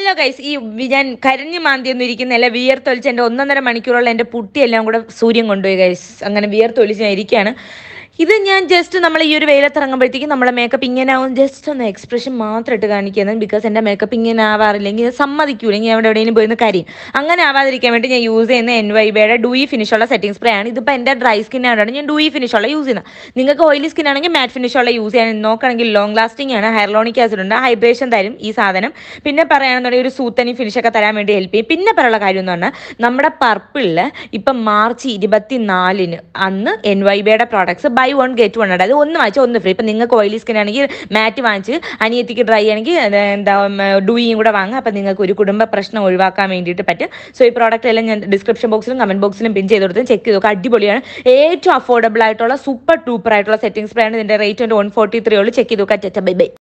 കണ്ടില്ല ഗൈസ് ഈ വി- ഞാൻ കരഞ്ഞു മാന്തിയൊന്നും ഇരിക്കുന്നില്ല വിയർത്തൊലിച്ച് എൻ്റെ ഒന്നൊന്നര മണിക്കൂറുള്ള എൻ്റെ പുട്ടിയെല്ലാം കൂടെ സൂര്യൻ കൊണ്ടുപോയി ഗൈസ് അങ്ങനെ വിയർത്തൊലിച്ച് ഞാൻ ഇരിക്കുകയാണ് ഇത് ഞാൻ ജസ്റ്റ് നമ്മൾ ഈ ഒരു വെയിലത്തിറങ്ങുമ്പോഴത്തേക്കും നമ്മുടെ മേക്കപ്പ് ഇങ്ങനെ ആവും ജസ്റ്റ് ഒന്ന് എക്സ്പ്രഷൻ മാത്രം ഇട്ട് കാണിക്കുന്നത് ബിക്കോസ് എൻ്റെ മേക്കപ്പ് ഇങ്ങനെ ആവാറില്ലെങ്കിൽ സമ്മതിക്കൂലെങ്കിൽ അവിടെ എവിടെയെങ്കിലും പോയി കരയും അങ്ങനെ ആവാതിരിക്കാൻ വേണ്ടി ഞാൻ യൂസ് ചെയ്യുന്ന എൻ വൈബയുടെ ഡൂയി ഫിനിഷുള്ള സെറ്റിംഗ് സ്പ്രേ ആണ് ഇതിപ്പോൾ എൻ്റെ ഡ്രൈ സ്കിൻ ആയതുകൊണ്ട് ഞാൻ ഡൂയി ഫിനിഷുള്ള യൂസ് ചെയ്യുന്നത് നിങ്ങൾക്ക് ഓയിലി സ്കിൻ ആണെങ്കിൽ മാറ്റ് ഫിനിഷുള്ള യൂസ് ചെയ്യാൻ നോക്കുകയാണെങ്കിൽ ലോങ് ലാസ്റ്റിംഗ് ആണ് ഹൈറലോണിക് ആസിഡ് ഉണ്ട് ഹൈഡ്രേഷൻ തരും ഈ സാധനം പിന്നെ പറയുകയാണെന്നുണ്ടെങ്കിൽ ഒരു സൂത്തനി ഫിനിഷ് ഒക്കെ തരാൻ വേണ്ടി ഹെൽപ്പ് ചെയ്യും പിന്നെ പറയുള്ള കാര്യം എന്ന് പറഞ്ഞാൽ നമ്മുടെ പർപ്പിളിൽ ഇപ്പം മാർച്ച് ഇരുപത്തി നാലിന് അന്ന് എൻ വൈബയുടെ products buy one get one ഉണ്ട് അത് ഒന്ന് വാങ്ങിച്ചാൽ ഒന്ന് ഫ്രീ ഇപ്പം നിങ്ങൾക്ക് ഓയിലി സ്കിൻ ആണെങ്കിൽ മാറ്റ് വാങ്ങിച്ച് അനിയത്തിക്ക് ഡ്രൈ ആണെങ്കിൽ അത് എന്താ ഡൂയും കൂടെ വാങ്ങാം അപ്പം നിങ്ങൾക്ക് ഒരു കുടുംബ പ്രശ്നം ഒഴിവാക്കാൻ വേണ്ടിയിട്ട് പറ്റും സോ ഈ പ്രോഡക്റ്റ് എല്ലാം ഞാൻ ഡിസ്ക്രിപ്ഷൻ ബോക്സിലും കമന്റ് ബോക്സിലും പിൻ ചെയ്ത് കൊടുത്ത് ചെക്ക് ചെയ്ത് നോക്കുക അടിപൊളിയാണ് ഏറ്റവും അഫോർഡബിൾ ആയിട്ടുള്ള സൂപ്പർ ടൂപ്പർ ആയിട്ടുള്ള സെറ്റിംഗ് സ്പ്രേ ആണ് ഇതിന്റെ റേറ്റ് വൺ ഫോർട്ടി ത്രീ ഉള്ളൂ ചെക്ക് ചെയ്ത് നോക്കുക ബൈ ബൈ